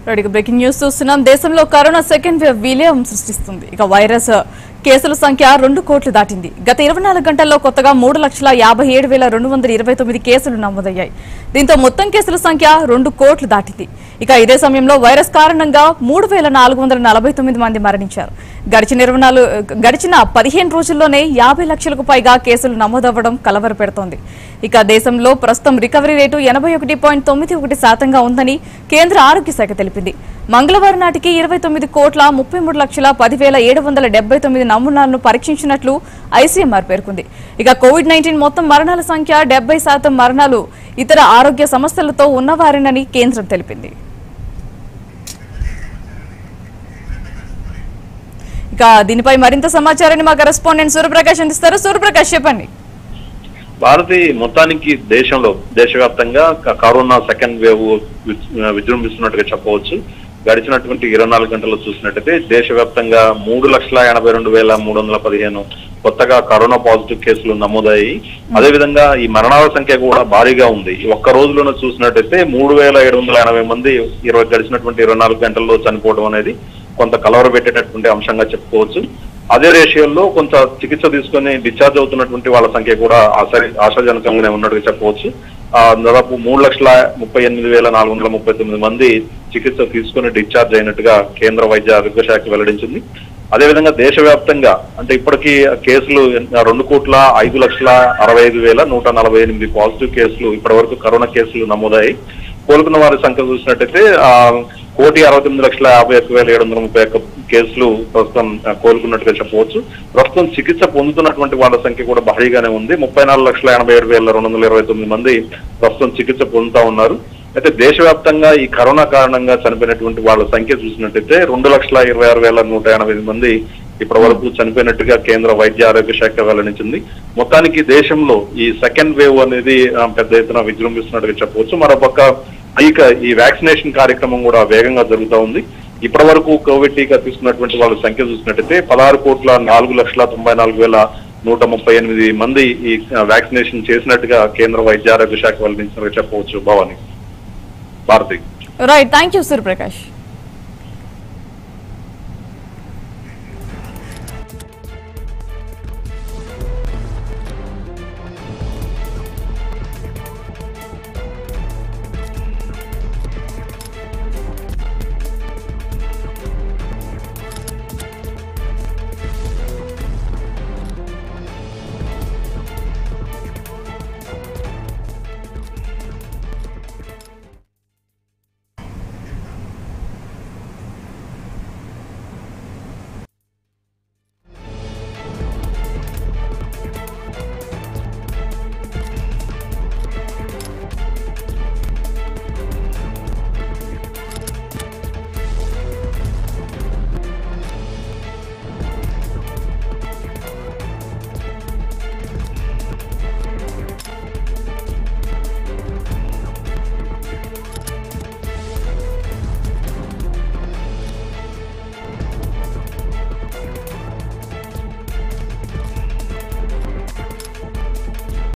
రెడీగా breaking news చూస్తున్నాం దేశంలో కరోనా సెకండ్ వేవ్ విలయం సృష్టిస్తుంది ఇక వైరస్ కేసుల సంఖ్య రెండు కోట్లు దాటింది గత ఇరవై నాలుగు గంటల్లో కొత్తగా మూడు లక్షల యాభై ఏడు వేల రెండు వందల ఇరవై తొమ్మిది కేసులు నమోదయ్యాయి దీంతో మొత్తం కేసుల సంఖ్య రెండు కోట్లు దాటింది ఇక ఇదే సమయంలో వైరస్ కారణంగా మూడు వేల నాలుగు వందల నలభై తొమ్మిది మంది మరణించారు గడిచిన ఇరవై నాలుగు గడిచిన పదిహేను రోజుల్లోనే యాభై లక్షలకు పైగా కేసులు నమోదవ్వడం కలవర పెడుతోంది ఇక దేశంలో ప్రస్తుతం రికవరీ రేటు ఎనభై ఒకటి పాయింట్ తొమ్మిది ఒకటి శాతంగా ఉందని కేంద్ర ఆరోగ్య శాఖ తెలిపింది మంగళవారం నాటికి ఇరవై తొమ్మిది కోట్ల ముప్పై మూడు లక్షల పదివేల ఏడు వందల డెబ్బై తొమ్మిది నమూనాలను పరీక్షించినట్లు ఐసీఎంఆర్ పేర్కొంది ఇక కోవిడ్ నైన్టీన్ మొత్తం మరణాల సంఖ్య డెబ్బై శాతం మరణాలు ఇతర ఆరోగ్య సమస్యలతో ఉన్నవారేనని కేంద్రం తెలిపింది ఇక దీనిపై మరింత సమాచారాన్ని మా కరెస్పాండెంట్ సూర్యప్రకాష్ అందిస్తారు సూర్యప్రకాష్ చెప్పండి భారతి మొత్తానికి దేశంలో దేశవ్యాప్తంగా క- కరోనా సెకండ్ వేవ్ విజ్- విజృంభిస్తున్నట్టుగా చెప్పవచ్చు గడిచినటువంటి ఇరవై నాలుగు గంటల్లో చూసినట్టయితే దేశవ్యాప్తంగా మూడు లక్షల ఎనభై రెండు వేల మూడు వందల పదిహేను కొత్తగా కరోనా పాజిటివ్ కేసులు నమోదయ్యాయి అదేవిధంగా ఈ మరణాల సంఖ్య కూడా భారీగా ఉంది ఈ ఒక్క రోజులోనే చూసినట్టయితే మూడు వేల ఏడు వందల ఎనభై మంది ఇరవై గడిచినటువంటి ఇరవై నాలుగు గంటల్లో చనిపోవడం అనేది కొంత కలవరపెట్టేటటువంటి అంశంగా చెప్పుకోవచ్చు అదే రేషియోలో కొంత చికిత్స తీసుకొని డిశ్చార్జ్ అవుతున్నటువంటి వాళ్ళ సంఖ్య కూడా ఆశ ఆశాజనకంగానే ఉన్నట్టుగా చెప్పవచ్చు ఆ, దాదాపు మూడు లక్షల ముప్పై ఎనిమిది వేల నాలుగు వందల ముప్పై తొమ్మిది మంది చికిత్స తీసుకొని డిశ్చార్జ్ అయినట్టుగా కేంద్ర వైద్య ఆరోగ్య శాఖ వెల్లడించింది అదేవిధంగా దేశవ్యాప్తంగా అంటే ఇప్పటికీ కేసులు రెండు కోట్ల ఐదు లక్షల అరవై ఐదు వేల నూట నలభై ఎనిమిది పాజిటివ్ కేసులు ఇప్పటి వరకు కరోనా కేసులు నమోదయ్యాయి కోలుకున్న వారి సంఖ్య చూసినట్టయితే ఆ, కోటి అరవై తొమ్మిది లక్షల యాభై ఒక్క వేల ఏడు వందల ముప్పై ఒక్క కేసులు ప్రస్తుతం ఆ, కోలుకున్నట్టుగా చెప్పవచ్చు ప్రస్తుతం చికిత్స పొందుతున్నటువంటి వాళ్ళ సంఖ్య కూడా భారీగానే ఉంది ముప్పై నాలుగు లక్షల ఎనభై ఏడు వేల రెండు వందల ఇరవై తొమ్మిది మంది ప్రస్తుతం చికిత్స పొందుతా ఉన్నారు అయితే దేశవ్యాప్తంగా ఈ కరోనా కారణంగా చనిపోయినటువంటి వాళ్ళ సంఖ్య చూసినట్టయితే రెండు లక్షల ఇరవై ఆరు వేల నూట ఎనభై మంది ఇప్పటి వరకు చనిపోయినట్టుగా కేంద్ర వైద్య ఆరోగ్య శాఖ వెల్లడించింది మొత్తానికి దేశంలో ఈ సెకండ్ వేవ్ అనేది ఆ, పెద్ద ఎత్తున విజృంభిస్తున్నట్టుగా చెప్పవచ్చు మరోపక్క ఇక ఈ వ్యాక్సినేషన్ కార్యక్రమం కూడా వేగంగా జరుగుతూ ఉంది ఇప్పటి వరకు కోవిడ్ టీకా తీసుకున్నటువంటి వాళ్ళ సంఖ్య చూసినట్టయితే పదహారు కోట్ల నాలుగు లక్షల తొంభై నాలుగు వేల నూట ముప్పై ఎనిమిది మంది ఈ వ్యాక్సినేషన్ చేసినట్టుగా కేంద్ర వైద్య ఆరోగ్య శాఖ వెల్లడించినట్టుగా చెప్పవచ్చు Bhavani Bharati right thank you Suryaprakash